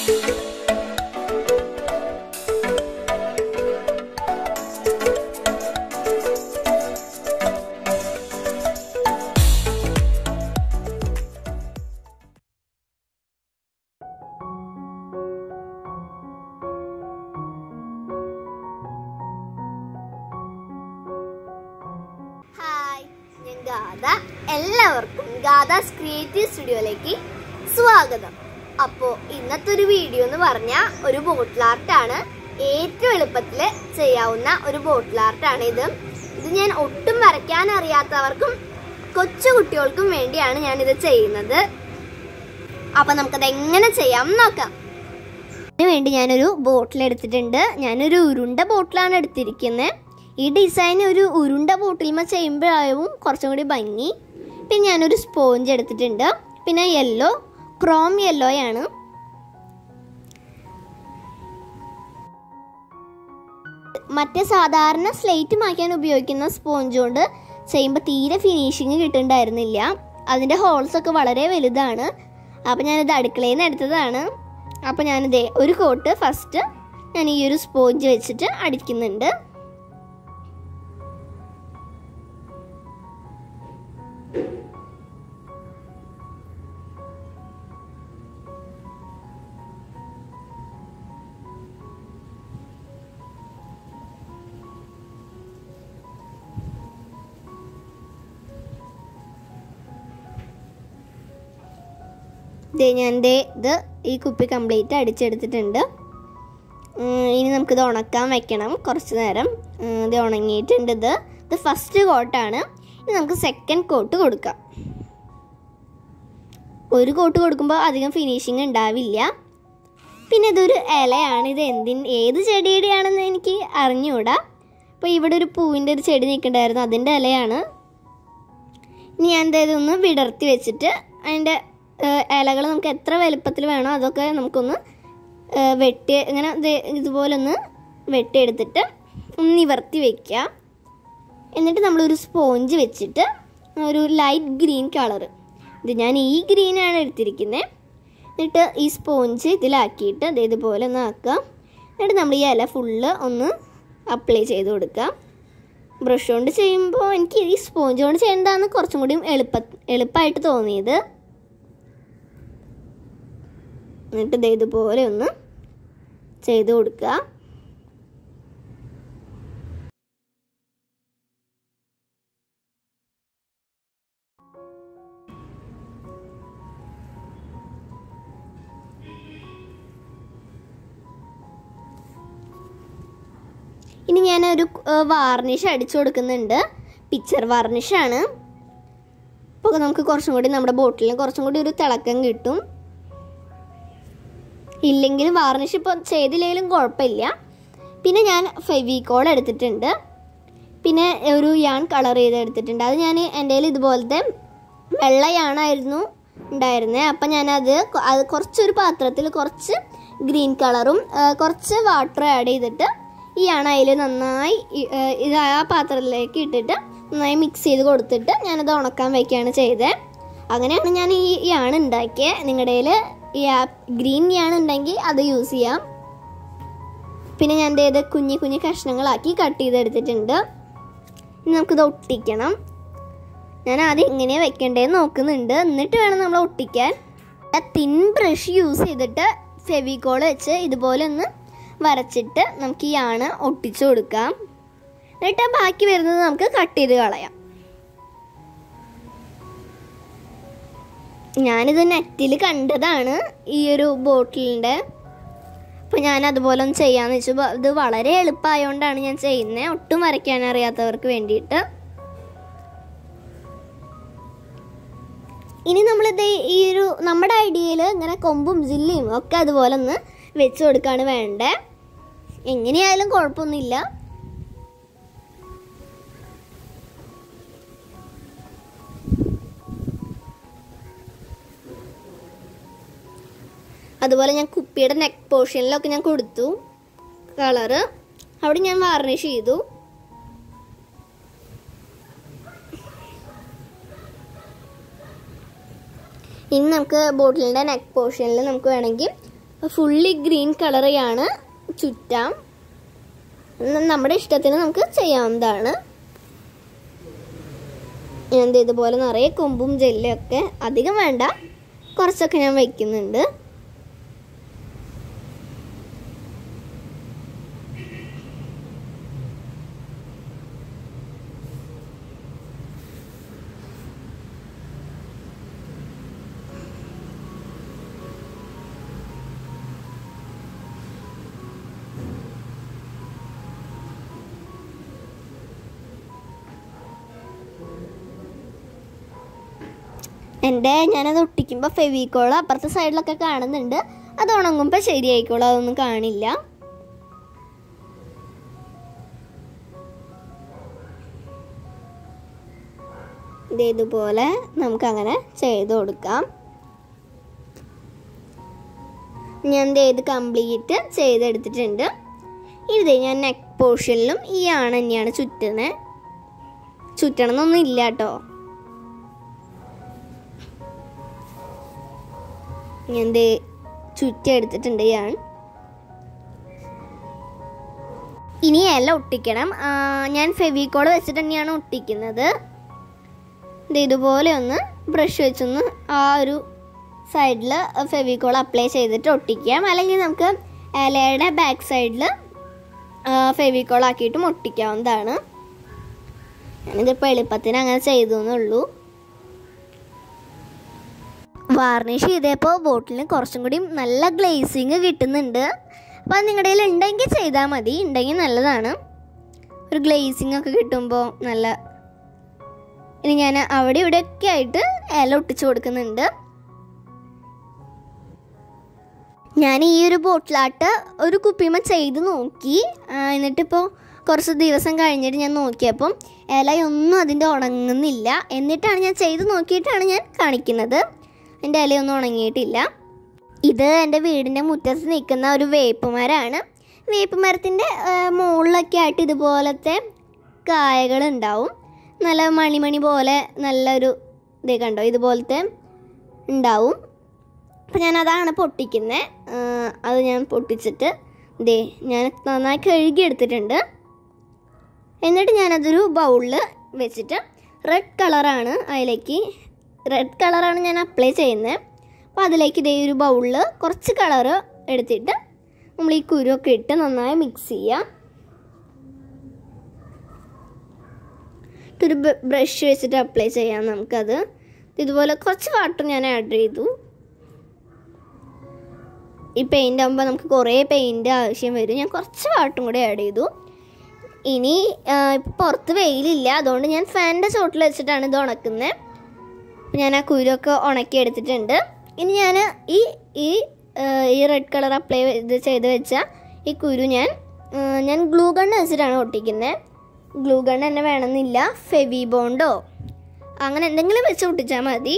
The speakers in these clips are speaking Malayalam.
ഹായ് ഞാൻ ഗാഥ എല്ലാവർക്കും ഗാഥാസ് ക്രിയേറ്റീവ് സ്റ്റുഡിയോയിലേക്ക് സ്വാഗതം അപ്പോൾ ഇന്നത്തെ ഒരു വീഡിയോ എന്ന് പറഞ്ഞാൽ ഒരു ബോട്ടിൽ ആർട്ടാണ് ഏറ്റവും എളുപ്പത്തിൽ ചെയ്യാവുന്ന ഒരു ബോട്ടിൽ ആർട്ടാണ് ഇത് ഇത് ഞാൻ ഒട്ടും വരയ്ക്കാൻ അറിയാത്തവർക്കും കൊച്ചു കുട്ടികൾക്കും വേണ്ടിയാണ് ഞാൻ ഇത് ചെയ്യുന്നത് അപ്പൊ നമുക്കത് എങ്ങനെ ചെയ്യാം എന്ന് നോക്കാം അതിന് വേണ്ടി ഞാനൊരു ബോട്ടിൽ എടുത്തിട്ടുണ്ട് ഞാനൊരു ഉരുണ്ട ബോട്ടിലാണ് എടുത്തിരിക്കുന്നത് ഈ ഡിസൈൻ ഒരു ഉരുണ്ട ബോട്ടിൽമ ചെയ്യുമ്പോഴാവും കുറച്ചും കൂടി ഭംഗി പിന്നെ ഞാനൊരു സ്പോഞ്ച് എടുത്തിട്ടുണ്ട് പിന്നെ യെല്ലോ ക്രോം യെല്ലോയാണ് മറ്റേ സാധാരണ സ്ലേറ്റ് മായ്ക്കാൻ ഉപയോഗിക്കുന്ന സ്പോഞ്ച് കൊണ്ട് ചെയ്യുമ്പോൾ തീരെ ഫിനിഷിങ് കിട്ടുന്നുണ്ടായിരുന്നില്ല അതിൻ്റെ ഹോൾസ് ഒക്കെ വളരെ വലുതാണ് അപ്പം ഞാനിത് അടുക്കളയിൽ നിന്ന് എടുത്തതാണ് അപ്പം ഞാനിത് ഒരു കോട്ട് ഫസ്റ്റ് ഞാൻ ഈ ഒരു സ്പോഞ്ച് വെച്ചിട്ട് അടിക്കുന്നുണ്ട് ദേ ഞാൻ ദേ ഇത് ഈ കുപ്പി കംപ്ലീറ്റ് അടിച്ചെടുത്തിട്ടുണ്ട് ഉം, ഇനി നമുക്കിത് ഉണക്കാൻ വെക്കണം കുറച്ച് നേരം ഉം, ഇത് ഉണങ്ങിയിട്ടുണ്ട് ഇത് ഇത് ഫസ്റ്റ് കോട്ടാണ് ഇനി നമുക്ക് സെക്കൻഡ് കോട്ട് കൊടുക്കാം ഒരു കോട്ട് കൊടുക്കുമ്പോൾ അധികം ഫിനിഷിങ് ഉണ്ടാവില്ല പിന്നെ ഇതൊരു ഇലയാണ് ഇത് എന്തിൻ ഏത് ചെടിയുടെയാണെന്ന് എനിക്ക് അറിഞ്ഞുകൂടാ അപ്പോൾ ഇവിടെ ഒരു പൂവിൻ്റെ ഒരു ചെടി നിൽക്കണ്ടായിരുന്നു അതിൻ്റെ ഇലയാണ് ഇനി ഞാൻ എന്താ ഇതൊന്ന് വിടർത്തി വെച്ചിട്ട് അതിൻ്റെ ഇലകൾ നമുക്ക് എത്ര വലുപ്പത്തിൽ വേണോ അതൊക്കെ നമുക്കൊന്ന് ഏ, വെട്ടി ഇങ്ങനെ ദേ ഇതുപോലെ ഒന്ന് വെട്ടിയെടുത്തിട്ട് ഒന്ന് നിവർത്തി വെക്കുക എന്നിട്ട് നമ്മളൊരു സ്പോഞ്ച് വെച്ചിട്ട് ഒരു ലൈറ്റ് ഗ്രീൻ കളറ് ഇത് ഞാൻ ഈ ഗ്രീനാണ് എടുത്തിരിക്കുന്നത് എന്നിട്ട് ഈ സ്പോഞ്ച് ഇതിലാക്കിയിട്ട് ദേ ഇതുപോലെ ഒന്ന് ആക്കുക എന്നിട്ട് നമ്മൾ ഈ ഇല ഫുള്ള് ഒന്ന് അപ്ലൈ ചെയ്ത് കൊടുക്കുക ബ്രഷ് കൊണ്ട് ചെയ്യുമ്പോൾ എനിക്ക് ഈ സ്പോഞ്ച് കൊണ്ട് ചെയ്യേണ്ടതാണ് കുറച്ചും കൂടി എളുപ്പ എളുപ്പമായിട്ട് തോന്നിയത് എന്നിട്ട് ദേ ഇതുപോലെ ഒന്ന് ചെയ്ത് കൊടുക്കുക ഇനി ഞാനൊരു വാർണിഷ് അടിച്ചു കൊടുക്കുന്നുണ്ട് പിക്ചർ വാർണിഷാണ് അപ്പോൾ നമുക്ക് കുറച്ചും കൂടി നമ്മുടെ ബോട്ടിലിന് കുറച്ചും കൂടി ഒരു തിളക്കം കിട്ടും ഇല്ലെങ്കിൽ വാർണിഷ് ഇപ്പോൾ ചെയ്തില്ലെങ്കിലും കുഴപ്പമില്ല പിന്നെ ഞാൻ ഫെവിക്കോൾ എടുത്തിട്ടുണ്ട് പിന്നെ ഒരു യാൺ കളർ ചെയ്ത് എടുത്തിട്ടുണ്ട് അത് ഞാൻ എൻ്റെ കയ്യിൽ ഇതുപോലത്തെ വെള്ള യാണായിരുന്നു ഉണ്ടായിരുന്നത് അപ്പം ഞാനത് കൊ- അത് കുറച്ചൊരു പാത്രത്തിൽ കുറച്ച് ഗ്രീൻ കളറും ആ, കുറച്ച് വാട്ടർ ആഡ് ചെയ്തിട്ട് ഈ യാൺ അതിൽ നന്നായി ഇ- ആ, ഇത് ആ പാത്രത്തിലേക്ക് ഇട്ടിട്ട് നന്നായി മിക്സ് ചെയ്ത് കൊടുത്തിട്ട് ഞാനത് ഉണക്കാൻ വയ്ക്കുകയാണ് ചെയ്തത് അങ്ങനെയാണ് ഞാൻ ഈ യാൺ ഉണ്ടാക്കിയത് നിങ്ങളുടെ കയ്യിൽ ഈ ഗ്രീൻ യാൺ ഉണ്ടെങ്കിൽ അത് യൂസ് ചെയ്യാം പിന്നെ ഞാൻ ദേ ഇത് കുഞ്ഞു കുഞ്ഞു കഷ്ണങ്ങളാക്കി കട്ട് ചെയ്തെടുത്തിട്ടുണ്ട് ഇനി നമുക്കിത് ഒട്ടിക്കണം ഞാൻ ആദ്യം എങ്ങനെയാണ് വെക്കേണ്ടതെന്ന് നോക്കുന്നുണ്ട് എന്നിട്ട് വേണം നമ്മൾ ഒട്ടിക്കാൻ തിൻ ബ്രഷ് യൂസ് ചെയ്തിട്ട് ഫെവിക്കോൾ വെച്ച് ഇതുപോലെ ഒന്ന് വരച്ചിട്ട് നമുക്ക് ഈ ആണ് ഒട്ടിച്ചു കൊടുക്കാം എന്നിട്ട് ബാക്കി വരുന്നത് നമുക്ക് കട്ട് ചെയ്ത് കളയാം ഞാനിത് നെറ്റിൽ കണ്ടതാണ് ഈ ഒരു ബോട്ടിലിൻ്റെ അപ്പോൾ ഞാൻ അതുപോലെ ഒന്ന് ചെയ്യാന്ന് വെച്ചു ബ- ഇത് വളരെ എളുപ്പമായതുകൊണ്ടാണ് ഞാൻ ചെയ്യുന്നത് ഒട്ടും വരയ്ക്കാൻ അറിയാത്തവർക്ക് വേണ്ടിയിട്ട് ഇനി നമ്മളിത് ഈ ഒരു നമ്മുടെ ഐഡിയയിൽ ഇങ്ങനെ കൊമ്പും ജില്ലയും ഒക്കെ അതുപോലെ ഒന്ന് വെച്ച് കൊടുക്കുകയാണ് വേണ്ടേ എങ്ങനെയായാലും കുഴപ്പമൊന്നുമില്ല അതുപോലെ ഞാൻ കുപ്പിയുടെ നെക്ക് പോർഷനിലൊക്കെ ഞാൻ കൊടുത്തു കളറ് അവിടെ ഞാൻ വാർണിഷ് ചെയ്തു ഇനി നമുക്ക് ബോട്ടിലിൻ്റെ നെക്ക് പോർഷനിൽ നമുക്ക് വേണമെങ്കിൽ ഫുള്ളി ഗ്രീൻ കളറിയാണ് ചുറ്റാം ന- നമ്മുടെ ഇഷ്ടത്തിന് നമുക്ക് ചെയ്യാവുന്നതാണ് ഞാൻ ദേ ഇതുപോലെ നിറയെ കൊമ്പും ജെല്ലും ഒക്കെ അധികം വേണ്ട കുറച്ചൊക്കെ ഞാൻ വയ്ക്കുന്നുണ്ട് എൻ്റെ ഞാനത് ഒട്ടിക്കുമ്പോൾ ഫെവിക്കോൾ അപ്പുറത്തെ സൈഡിലൊക്കെ കാണുന്നുണ്ട് അത് ഉണങ്ങുമ്പോൾ ശരിയായിക്കോളും അതൊന്നും കാണില്ല ദേ ഇതുപോലെ നമുക്കങ്ങനെ ചെയ്ത് കൊടുക്കാം ഞാൻ ദേ ഇത് കംപ്ലീറ്റ് ചെയ്തെടുത്തിട്ടുണ്ട് ഇത് ഞാൻ നെക്ക് പോർഷനിലും ഈ ആണ് തന്നെയാണ് ചുറ്റുന്നത് ചുറ്റണം എന്നൊന്നും ഇല്ല കേട്ടോ ഞാൻ ദേ ചുറ്റി എടുത്തിട്ടുണ്ട് ഞാൻ ഇനി ഇല ഒട്ടിക്കണം ആ, ഞാൻ ഫെവിക്കോൾ വെച്ചിട്ട് തന്നെയാണ് ഒട്ടിക്കുന്നത് ഇത് ഇതുപോലെ ഒന്ന് ബ്രഷ് വെച്ചൊന്ന് ആ ഒരു സൈഡിൽ ഫെവിക്കോൾ അപ്ലൈ ചെയ്തിട്ട് ഒട്ടിക്കാം അല്ലെങ്കിൽ നമുക്ക് ഇലയുടെ ബാക്ക് സൈഡിൽ ഫെവിക്കോൾ ആക്കിയിട്ടും ഒട്ടിക്കാവുന്നതാണ് ഞാനിതിപ്പോൾ എളുപ്പത്തിന് അങ്ങനെ ചെയ്തു എന്നുള്ളൂ വാർണിഷ് ചെയ്തപ്പോൾ ബോട്ടിലിന് കുറച്ചും കൂടി നല്ല ഗ്ലേസിങ് കിട്ടുന്നുണ്ട് അപ്പോൾ അത് നിങ്ങളുടെ കയ്യിൽ ഉണ്ടെങ്കിൽ ചെയ്താൽ മതി ഉണ്ടെങ്കിൽ നല്ലതാണ് ഒരു ഗ്ലേസിങ് ഒക്കെ കിട്ടുമ്പോൾ നല്ല ഇനി ഞാൻ അവിടെ ഇവിടെയൊക്കെ ആയിട്ട് ഇല ഒട്ടിച്ചു കൊടുക്കുന്നുണ്ട് ഞാൻ ഈ ഒരു ബോട്ടിലാട്ട് ഒരു കുപ്പിമ ചെയ്ത് നോക്കി ആ, എന്നിട്ടിപ്പോൾ കുറച്ച് ദിവസം കഴിഞ്ഞിട്ട് ഞാൻ നോക്കിയപ്പം ഇലയൊന്നും അതിൻ്റെ ഉണങ്ങുന്നില്ല എന്നിട്ടാണ് ഞാൻ ചെയ്ത് നോക്കിയിട്ടാണ് ഞാൻ കാണിക്കുന്നത് എൻ്റെ ഇലയൊന്നും ഉണങ്ങിയിട്ടില്ല ഇത് എൻ്റെ വീടിൻ്റെ മുറ്റത്ത് നിൽക്കുന്ന ഒരു വേപ്പ് മരമാണ് വേപ്പ് മരത്തിൻ്റെ മുകളിലൊക്കെ ആയിട്ട് ഇതുപോലത്തെ കായകൾ ഉണ്ടാവും നല്ല മണിമണി പോലെ നല്ലൊരു ഇത് കണ്ടോ ഇതുപോലത്തെ ഉണ്ടാവും അപ്പം ഞാൻ അതാണ് പൊട്ടിക്കുന്നത് അത് ഞാൻ പൊട്ടിച്ചിട്ട് ദേ ഞാൻ നന്നായി കഴുകി എടുത്തിട്ടുണ്ട് എന്നിട്ട് ഞാനതൊരു ബൗളിൽ വെച്ചിട്ട് റെഡ് കളറാണ് അതിലേക്ക് റെഡ് കളറാണ് ഞാൻ അപ്ലൈ ചെയ്യുന്നത് അപ്പോൾ അതിലേക്ക് ഇതേ ഒരു ബൗളിൽ കുറച്ച് കളറ് എടുത്തിട്ട് നമ്മൾ ഈ കുരുവൊക്കെ ഇട്ട് നന്നായി മിക്സ് ചെയ്യുക ഒരു ബ്രഷ് വെച്ചിട്ട് അപ്ലൈ ചെയ്യാം നമുക്കത് ഇതുപോലെ കുറച്ച് വാട്ടർ ഞാൻ ആഡ് ചെയ്തു ഈ പെയിൻ്റ് ആകുമ്പോൾ നമുക്ക് കുറേ പെയിൻ്റ് ആവശ്യം വരും ഞാൻ കുറച്ച് വാട്ടറും കൂടി ആഡ് ചെയ്തു ഇനി ഇപ്പം പുറത്ത് വെയിലില്ല അതുകൊണ്ട് ഞാൻ ഫാനിൻ്റെ ചോട്ടിൽ വെച്ചിട്ടാണ് ഇത് ഉണക്കുന്നത് അപ്പം ഞാൻ ആ കുരുവൊക്കെ ഉണക്കി എടുത്തിട്ടുണ്ട് ഇനി ഞാൻ ഈ ഈ ആ, ഈ റെഡ് കളർ അപ്ലൈ ഇത് ചെയ്ത് വെച്ച ഈ കുരു ഞാൻ ആ, ഞാൻ ഗ്ലൂ ഗണ്ണ് വെച്ചിട്ടാണ് ഒട്ടിക്കുന്നത് ഗ്ലൂ ഗണ്ണ് തന്നെ വേണമെന്നില്ല ഫെവി ബോണ്ടോ അങ്ങനെ എന്തെങ്കിലും വെച്ച് ഒട്ടിച്ചാൽ മതി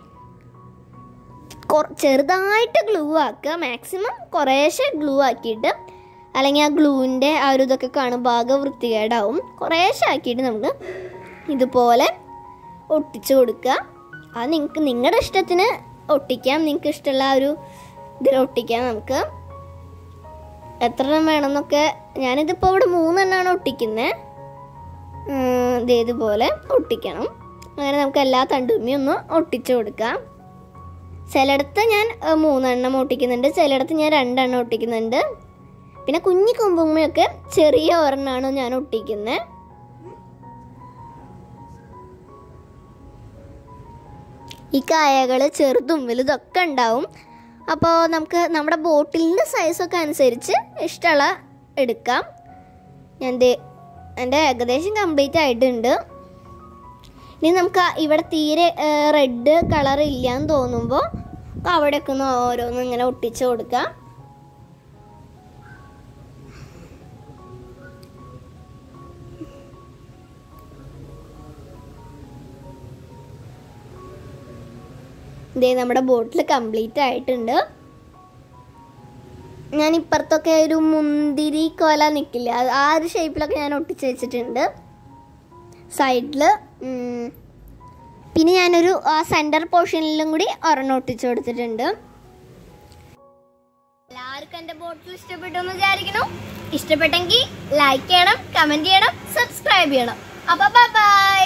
കൊർ- ചെറുതായിട്ട് ഗ്ലൂ ആക്കുക മാക്സിമം കുറേശ്ശെ ഗ്ലൂ ആക്കിയിട്ട് അല്ലെങ്കിൽ ആ ഗ്ലൂവിൻ്റെ ആ ഒരു ഇതൊക്കെ കാണുമ്പോൾ ആകെ വൃത്തികേടാവും കുറേശ്ശെ ആക്കിയിട്ട് നമുക്ക് ഇതുപോലെ ഒട്ടിച്ചു കൊടുക്കുക അത് നിങ്ങൾക്ക് നിങ്ങളുടെ ഇഷ്ടത്തിന് ഒട്ടിക്കാം നിങ്ങൾക്ക് ഇഷ്ടമുള്ള ആ ഒരു ഇതിൽ ഒട്ടിക്കാം നമുക്ക് എത്ര എണ്ണം വേണമെന്നൊക്കെ ഞാനിതിപ്പോൾ ഇവിടെ മൂന്നെണ്ണമാണ് ഒട്ടിക്കുന്നത് ദേ ഇതുപോലെ ഒട്ടിക്കണം അങ്ങനെ നമുക്ക് എല്ലാ തണ്ടുമ്മയും ഒന്ന് ഒട്ടിച്ചു കൊടുക്കാം ചിലയിടത്ത് ഞാൻ ഏഹ്, മൂന്നെണ്ണം ഒട്ടിക്കുന്നുണ്ട് ചിലയിടത്ത് ഞാൻ രണ്ടെണ്ണം ഒട്ടിക്കുന്നുണ്ട് പിന്നെ കുഞ്ഞി കൊമ്പുമ്മയൊക്കെ ചെറിയ ഒരെണ്ണമാണ് ഞാൻ ഒട്ടിക്കുന്നത് ഈ കായകൾ ചെറുതും വലുതൊക്കെ ഉണ്ടാവും അപ്പോൾ നമുക്ക് നമ്മുടെ ബോട്ടിലിൻ്റെ സൈസൊക്കെ അനുസരിച്ച് ഇഷ്ടമുള്ള എടുക്കാം ഞാൻ ദേ എൻ്റെ ഏകദേശം കംപ്ലീറ്റ് ആയിട്ടുണ്ട് ഇനി നമുക്ക് ആ ഇവിടെ തീരെ റെഡ് കളർ ഇല്ല എന്ന് തോന്നുമ്പോൾ അവിടെയൊക്കെ ഒന്ന് ഓരോന്നും ഇങ്ങനെ ഒട്ടിച്ച് കൊടുക്കാം ഇതേ നമ്മുടെ ബോട്ടിൽ കംപ്ലീറ്റ് ആയിട്ടുണ്ട് ഞാൻ ഇപ്പുറത്തൊക്കെ ഒരു മുന്തിരി കൊല നിൽക്കില്ല അത് ആ ഒരു ഷേപ്പിലൊക്കെ ഞാൻ ഒട്ടിച്ച് വെച്ചിട്ടുണ്ട് സൈഡിൽ പിന്നെ ഞാനൊരു ആ സെൻറ്റർ പോർഷനിലും കൂടി ഒരെണ്ണം ഒട്ടിച്ചു കൊടുത്തിട്ടുണ്ട് എല്ലാവർക്കും എന്റെ ബോട്ടിൽ ഇഷ്ടപ്പെട്ടു എന്ന് വിചാരിക്കുന്നു ഇഷ്ടപ്പെട്ടെങ്കിൽ ലൈക്ക് ചെയ്യണം കമന്റ് ചെയ്യണം സബ്സ്ക്രൈബ് ചെയ്യണം അപ്പൊ ബൈ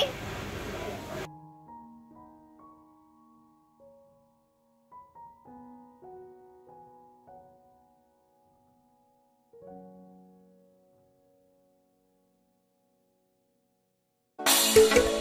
Thank